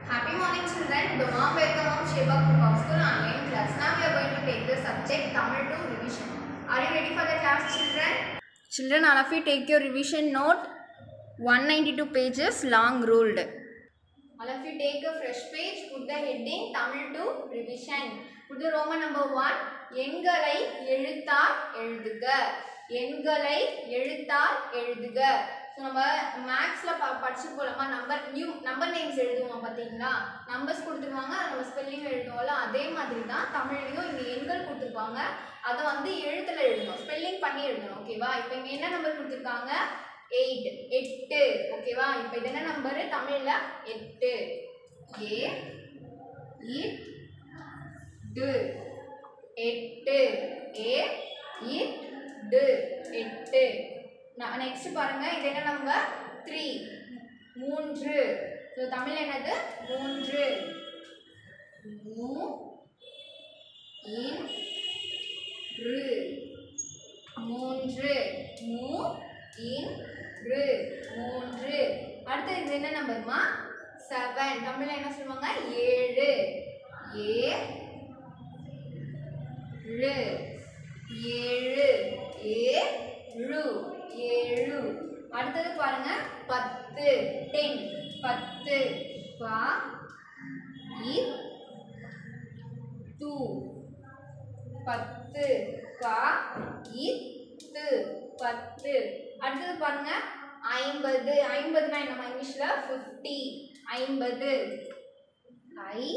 Happy morning children. The mom welcome of Sheba Group of School online class. Now we are going to take the subject Tamil to revision. Are you ready for the class children? Children, all of you take your revision note. 192 pages long ruled. All of you take a fresh page, put the heading Tamil to revision. Put the Roman number 1. எண்களை எழுத்தால் எழுதுக எண்களை எழுத்தால் எழுதுக so நம்ம மேக்ஸில் ப படிச்சு போலாமா number new number names எழுதுவோம் பார்த்தீங்களா நம்பர்ஸ் கொடுத்துருவாங்க அதை நம்ம ஸ்பெல்லிங் எழுதுவோம்ல அதே மாதிரி தான் தமிழ்லையும் இங்கே எண்கள் கொடுத்துருப்பாங்க அதை வந்து எழுத்தில் எழுதணும் ஸ்பெல்லிங் பண்ணி எழுதணும் ஓகேவா இப்போ இங்கே என்ன நம்பர் கொடுத்துருக்காங்க எயிட் எட்டு ஓகேவா இப்போ இது என்ன நம்பரு தமிழில் எட்டு ஏ இட் டு எட்டு ஏ இட் டு எட்டு நெக்ஸ்ட் பாருங்க இது என்ன நம்பர் த்ரீ மூன்று ஸோ தமிழ் என்னது மூன்று மூ இன் ரு மூன்று மூ இன் ரு மூன்று அடுத்து இது என்ன நம்பர்மா செவன் தமிழ்ல என்ன சொல்லுவாங்க ஏழு ஏ ழு ஏழு ஏ ழு ஏழு அடுத்தது பாருங்க பத்து டென் பத்து பா இ து பத்து பா இ து பத்து அடுத்தது பாருங்க ஐம்பது ஐம்பதுனா நம்ம இங்கிலீஷில் ஃபிஃப்டி ஐம்பது ஐ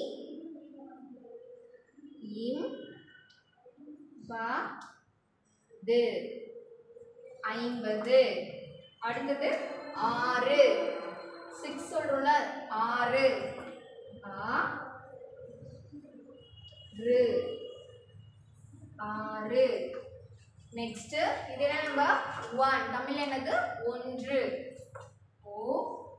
இம் பா து ஐம்பது அடுத்தது ஆறு சிக்ஸ் சொல்கிறோம்ல ஆறு ஆ ரு ஆறு நெக்ஸ்ட்டு இது என்ன நம்பர் ஒன் தமிழ் என்னது ஒன்று ஓ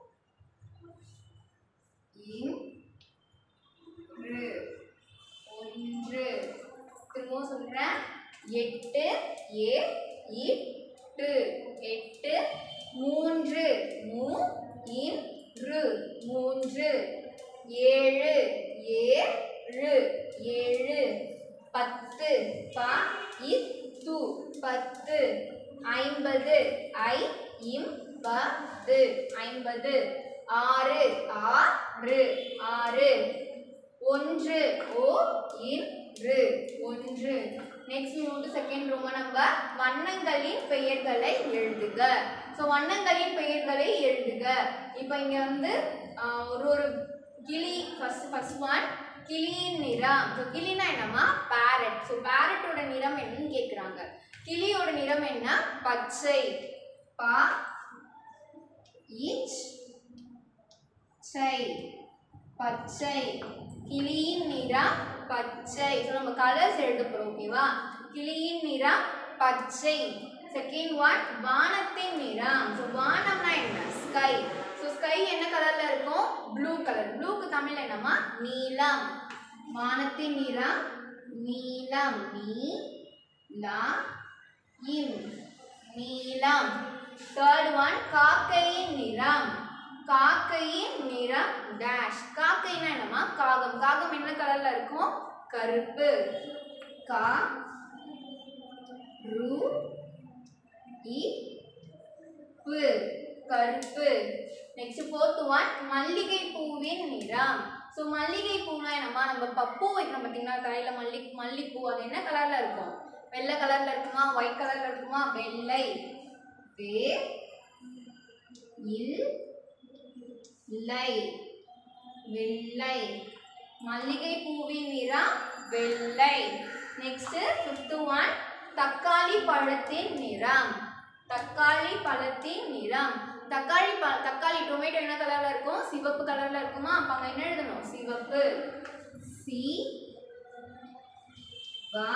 இன் ரு ஒன்று திரும்பவும் சொல்கிறேன் எட்டு ஏ இட்டு எட்டு மூன்று மூ இன் ரு மூன்று ஏழு ஏழு ஏழு பத்து ப இத்து பத்து ஐம்பது ஐ இம் பது ஐம்பது ஆறு ஆறு ஆறு ஒன்று ஓ இன்று ஒன்று நெக்ஸ்ட் மூணு செகண்ட் ரோம நம்பர் வண்ணங்களின் பெயர்களை எழுதுக ஸோ வண்ணங்களின் பெயர்களை எழுதுக இப்போ இங்கே வந்து ஆஹ், ஒரு ஒரு கிளி ஃபர்ஸ்ட் ஃபர்ஸ்ட் ஒன் கிளியின் நிறம் ஸோ கிளினா என்னம்மா பேரட் ஸோ பேரட்டோட நிறம் என்னன்னு கேட்குறாங்க கிளியோட நிறம் என்ன பச்சை பா இச் சை பச்சை கிளியின் நிறம் பச்சை ஸோ நம்ம கலர்ஸ் எழுத போகிறோம் ஓகேவா கிளியின் நிறம் பச்சை செகண்ட் ஒன் வானத்தின் நிறம் ஸோ வானம்னா என்ன ஸ்கை ஸோ ஸ்கை என்ன கலரில் இருக்கும் ப்ளூ கலர் ப்ளூக்கு தமிழ் என்னம்மா நீலம் வானத்தின் நிறம் நீலம் நீ லா இம் நீலம் தேர்ட் ஒன் காக்கையின் நிறம் காக்கையின் நிறம் டேஷ் காக்கைனா என்னம்மா காகம் காகம் என்ன கலர்ல இருக்கும் கருப்பு கா ரு இ பு கருப்பு நெக்ஸ்ட் ஃபோர்த் ஒன் மல்லிகை பூவின் நிறம் ஸோ மல்லிகை பூனா என்னம்மா நம்ம பப்பூ வைக்கிறோம் பார்த்தீங்கன்னா தலையில் மல்லி மல்லிப்பூ அது என்ன கலரில் இருக்கும் வெள்ளை கலரில் இருக்குமா ஒயிட் கலரில் இருக்குமா வெள்ளை வே இல் லை வெள்ளை மல்லிகை பூவின் நிறம் வெள்ளை நெக்ஸ்ட் ஃபிஃப்த் ஒன் தக்காளி பழத்தின் நிறம் தக்காளி பழத்தின் நிறம் தக்காளி ப தக்காளி டொமேட்டோ என்ன கலரில் இருக்கும் சிவப்பு கலரில் இருக்குமா அப்போ அங்கே என்ன எழுதணும் சிவப்பு சி வா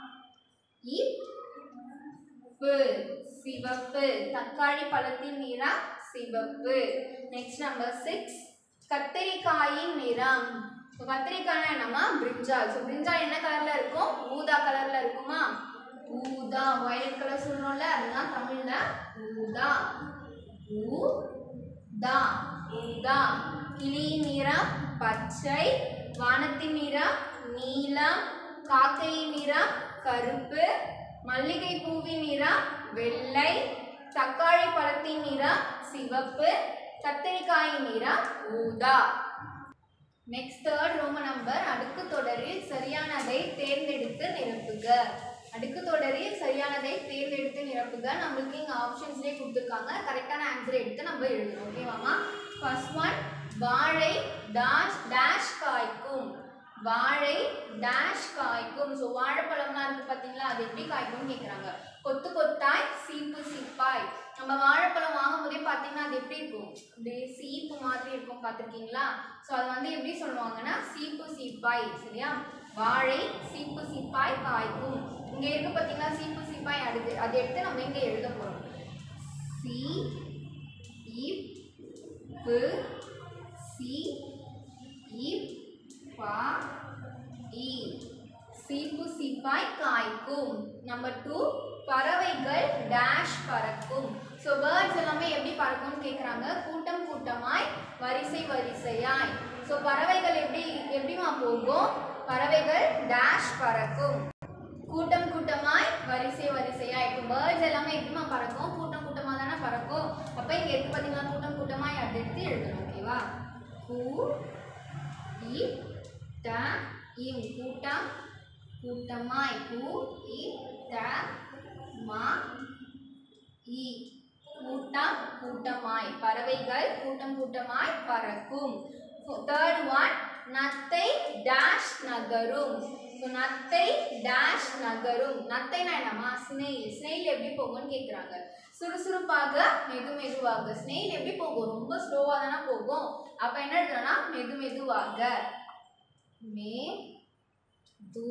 இப்பு சிவப்பு தக்காளி பழத்தின் நிறம் சிவப்பு நெக்ஸ்ட் நம்பர் சிக்ஸ் கத்தரிக்காயின் நிறம் ஸோ கத்திரிக்காய்னா என்னம்மா பிரிஞ்சால் ஸோ பிரிஞ்சால் என்ன கலரில் இருக்கும் ஊதா கலரில் இருக்குமா ஊதா வயலட் கலர் சொல்கிறோம்ல அதுதான் தமிழில் ஊதா ஊ தா ஊதா கிளியின் நிறம் பச்சை வானத்தின் நிறம் நீலம் காக்கையின் நிறம் கருப்பு மல்லிகை பூவின் நிறம் வெள்ளை தக்காளி பழத்தின் நிறம் சிவப்பு கத்தரிக்காயின் நிறம் ஊதா நெக்ஸ்ட் தேர்ட் ரோம நம்பர் அடுக்கு தொடரில் சரியானதை தேர்ந்தெடுத்து நிரப்புக அடுக்கு தொடரில் சரியானதை தேர்ந்தெடுத்து நிரப்புக நம்மளுக்கு இங்கே ஆப்ஷன்ஸ்லேயே கொடுத்துருக்காங்க கரெக்டான ஆன்சரை எடுத்து நம்ம எழுதணும் ஓகேவாமா ஃபர்ஸ்ட் ஒன் வாழை டாஷ் டேஷ் காய்க்கும் வாழை டேஷ் காய்க்கும் ஸோ வாழைப்பழம்லாம் இருக்குது பார்த்தீங்களா அது எப்படி காய்க்கும்னு கேட்குறாங்க கொத்து கொத்தாய் சீப்பு சீப்பாய் நம்ம வாழைப்பழம் வாங்கும் போதே பார்த்தீங்கன்னா அது எப்படி இருக்கும் அப்படியே சீப்பு மாதிரி இருக்கும் பார்த்துருக்கீங்களா ஸோ அது வந்து எப்படி சொல்லுவாங்கன்னா சீப்பு சீப்பாய் சரியா வாழை சீப்பு சீப்பாய் காய்க்கும் இங்கே இருக்கு பார்த்தீங்களா சீப்பு சீப்பாய் அடுத்து அதை எடுத்து நம்ம இங்கே எழுத போகிறோம் சி இப் பு சி இப் பா இ சீப்பு சீப்பாய் காய்க்கும் நம்பர் டூ பறவைகள் டேஷ் பறக்கும் ஸோ பேர்ட்ஸ் எல்லாமே எப்படி பறக்கும்னு கேட்குறாங்க கூட்டம் கூட்டமாய் வரிசை வரிசையாய் ஸோ பறவைகள் எப்படி எப்படிமா போகும் பறவைகள் டேஷ் பறக்கும் கூட்டம் கூட்டமாய் வரிசை வரிசையாய் இப்போ பேர்ட்ஸ் எல்லாமே எப்படிமா பறக்கும் கூட்டம் கூட்டமாக தானே பறக்கும் அப்போ இங்கே இருக்கு பார்த்தீங்களா கூட்டம் கூட்டமாய் அதை எடுத்து எழுதணும் ஓகேவா கூ இ ட இம் கூட்டம் கூட்டமாய் கூ இ ட மா இ கூட்டம் கூட்டமாய் பறவைகள் கூட்டம் கூட்டமாய் பறக்கும் தேர்ட் ஒன் நத்தை டேஷ் நகரும் ஸோ நத்தை டேஷ் நகரும் நத்தைனா என்னம்மா ஸ்னெயில் ஸ்னெயில் எப்படி போகும்னு கேட்குறாங்க சுறுசுறுப்பாக மெது மெதுவாக ஸ்னெயில் எப்படி போகும் ரொம்ப ஸ்லோவாக தானே போகும் அப்போ என்ன எழுதுறோம்னா மெது மெதுவாக மே து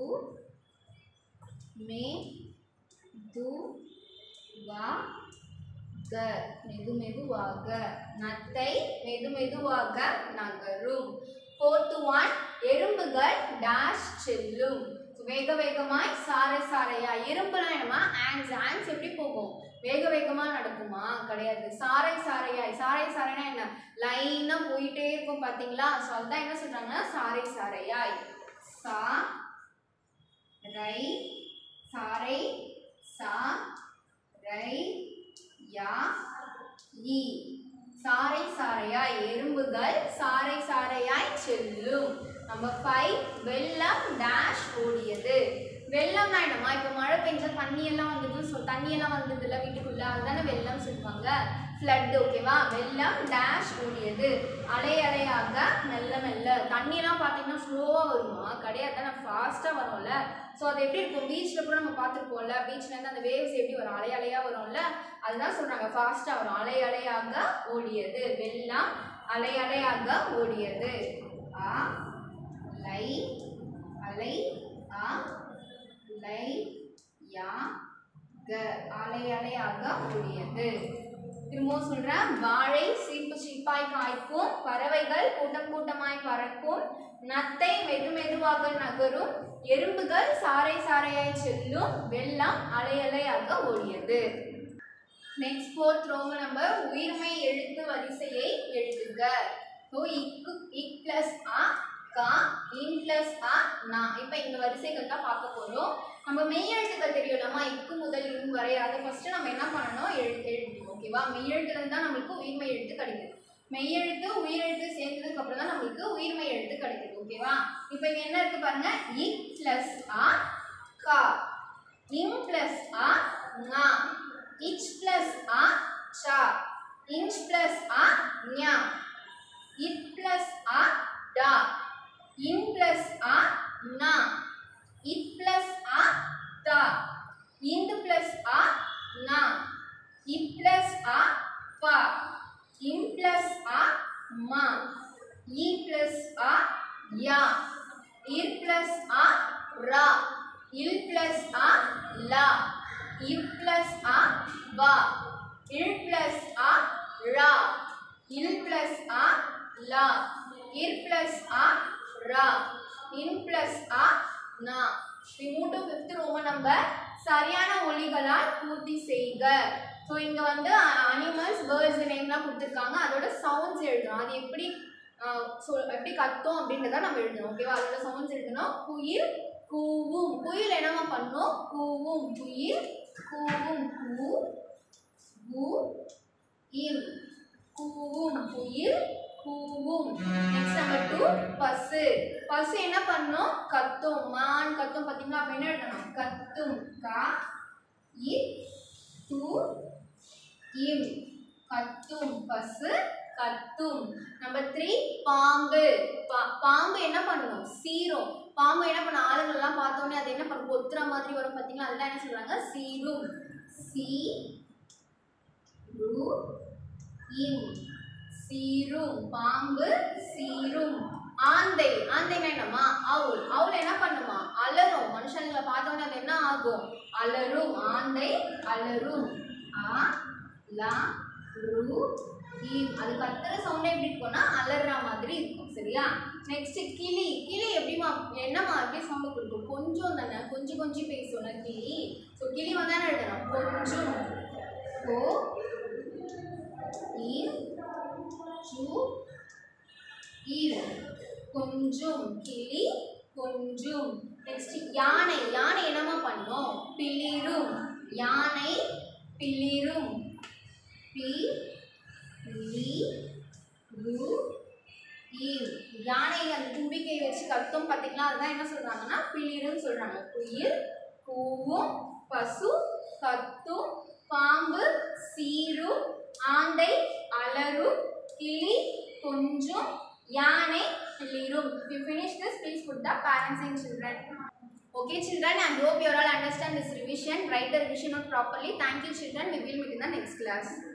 மே து வா க மெது மெதுவாக நத்தை மெது மெதுவாக நகரும் ஃபோர்த்து ஒன் எறும்புகள் டேஷ் செல்லும் வேக வேகமாய் சாறை சாறையா எறும்புலாம் என்னமா ஆன்ஸ் ஆன்ஸ் எப்படி போகும் வேக வேகமா நடக்குமா கிடையாது சாறை சாறையாய் சாறை சாறைனா என்ன லைனா போயிட்டே இருக்கும் பாத்தீங்களா ஸோ அதுதான் என்ன சொல்றாங்கன்னா சாறை சாறையாய் சா ரை சாறை சா ரை யா இ சாறை சாறையாய் எறும்புகள் சாறை சாறையாய் செல்லும் நம்பர் ஃபைவ் வெள்ளம் டேஷ் ஓடியது வெள்ளம்னா என்னமா இப்போ மழை பெஞ்சா தண்ணி எல்லாம் வந்தது ஸோ தண்ணி எல்லாம் வந்தது இல்லை வீட்டுக்குள்ள அதுதானே வெள்ளம் சொல்லுவாங்க ஃப்ளட் ஓகேவா வெள்ளம் டேஷ் ஓடியது அலை அலையாக மெல்ல மெல்ல தண்ணியெல்லாம் பார்த்தீங்கன்னா ஸ்லோவாக வருமா கிடையாது தானே ஃபாஸ்ட்டாக வரும்ல ஸோ அது எப்படி இருக்கும் பீச்சில் கூட நம்ம பார்த்துருப்போம்ல பீச்லேருந்து அந்த வேவ்ஸ் எப்படி வரும் அலை அலையாக வரும்ல அதுதான் சொல்கிறாங்க ஃபாஸ்ட்டாக வரும் அலை அலையாக ஓடியது வெள்ளம் அலை அலையாக ஓடியது ஆ லை அலை ஆ லை யா க அலை அலையாக ஓடியது திரும்பவும் சொல்றேன் வாழை சீப்பு சீப்பாய் காய்க்கும் பறவைகள் கூட்டம் கூட்டமாய் பறக்கும் நத்தை மெது மெதுவாக நகரும் எறும்புகள் சாறை சாறையாய் செல்லும் வெள்ளம் அலை அலையாக ஓடியது நெக்ஸ்ட் ஃபோர்த் ரோம நம்பர் உயிர்மை எழுத்து வரிசையை எழுதுக ஸோ இக்கு இக் பிளஸ் ஆ கா இன் பிளஸ் ஆ நா இப்போ இந்த வரிசைகள் தான் பார்க்க போகிறோம் நம்ம மெய் எழுத்துக்கள் தெரியும்லமா இக்கு முதல் இன் வரை அதை ஃபஸ்ட்டு நம்ம என்ன பண்ணணும் எழு எழுதணும் ஓகேவா மெய் எழுத்துலேருந்து தான் நம்மளுக்கு உயிர்மை எழுத்து கிடைக்குது மெய்யெழுத்து உயிரெழுத்து சேர்த்ததுக்கு அப்புறம் தான் நம்மளுக்கு உயிர்மை எழுத்து கிடைக்குது ஓகேவா இப்போ இங்க என்ன இருக்கு பாருங்க இக் பிளஸ் ஆ கா இங் பிளஸ் ஆ ஙா இச் பிளஸ் ஆ சா இன்ச் பிளஸ் ஆ ஞா இட் பிளஸ் ஆ டா இன் பிளஸ் ஆ நா இட் பிளஸ் ஆ தா இந்து பிளஸ் ஆ நா இப் பிளஸ் ஆ பா இம் பிளஸ் ஆ மா இ பிளஸ் ஆ யா இர் பிளஸ் ஆ ரா இல் பிளஸ் ஆ லா இவ் பிளஸ் ஆ வா இல் பிளஸ் ஆ ரா இல் பிளஸ் ஆ லா இர் பிளஸ் ஆ ரா இன் பிளஸ் ஆ நா we move to fifth roman number சரியான ஒலிகளால் பூர்த்தி செய்க ஸோ இங்கே வந்து அனிமல்ஸ் பேர்ட்ஸ் நேம்லாம் கொடுத்துருக்காங்க அதோட சவுண்ட்ஸ் எழுதணும் அது எப்படி சொல் எப்படி கத்தும் அப்படின்றத நம்ம எழுதணும் ஓகேவா அதோட சவுண்ட்ஸ் எழுதணும் குயில் கூவும் குயில் என்னமா பண்ணும் கூவும் குயில் கூவும் கூ கூ இம் கூவும் குயில் கூவும் நெக்ஸ்ட் நம்பர் டூ பசு பசு என்ன பண்ணும் கத்தும் மான் கத்தும் பார்த்தீங்களா அப்ப என்ன எழுதணும் கத்தும் கா இ து இம் கத்தும் பசு கத்தும் நம்பர் த்ரீ பாம்பு பா- பாம்பு என்ன பண்ணும் சீரும் பாம்பு என்ன பண்ண ஆளுங்கள்லாம் பார்த்தோன்னே அது என்ன பண்ணும் கொத்துற மாதிரி வரும் பார்த்தீங்களா அதெல்லாம் என்ன சொல்றாங்க சீரும் சி ரு இம் சீரும் பாம்பு சீரும் ஆந்தை ஆந்தைனா என்னம்மா அவுல் அவுல் என்ன பண்ணுமா அலரும் மனுஷங்களை பார்த்தோன்னே அது என்ன ஆகும் அலரும் ஆந்தை அலரும் ஆ லா ரு இம் அது கத்துற சவுண்டே எப்படி இருக்கும்னா அலறுற மாதிரி இருக்கும் சரியா நெக்ஸ்ட் கிளி கிளி எப்படிமா என்னம்மா அப்படியே சவுண்டு கொடுக்கும் கொஞ்சம் தானே கொஞ்சம் கொஞ்சம் பேசும்ல கிளி ஸோ கிளி வந்து என்ன எழுதணும் கொஞ்சம் கோ இல் சு இல் கொஞ்சம் கிளி கொஞ்சம் நெக்ஸ்ட் யானை யானை என்னமா பண்ணும் பிளிரும் யானை பிளிரும் பி லி ரு இல் யானை அந்த தும்பிக்கை வச்சு கத்தும் பார்த்தீங்களா அதுதான் என்ன சொல்றாங்கன்னா பிளிருன்னு சொல்றாங்க குயில் கூவும் பசு கத்தும் பாம்பு சீரும் ஆந்தை அலரும் கிளி கொஞ்சம் யானை பிளிரும் if you finish this please put the parents and children okay children i hope you all understand this revision write the revision note properly thank you children we will meet in the next class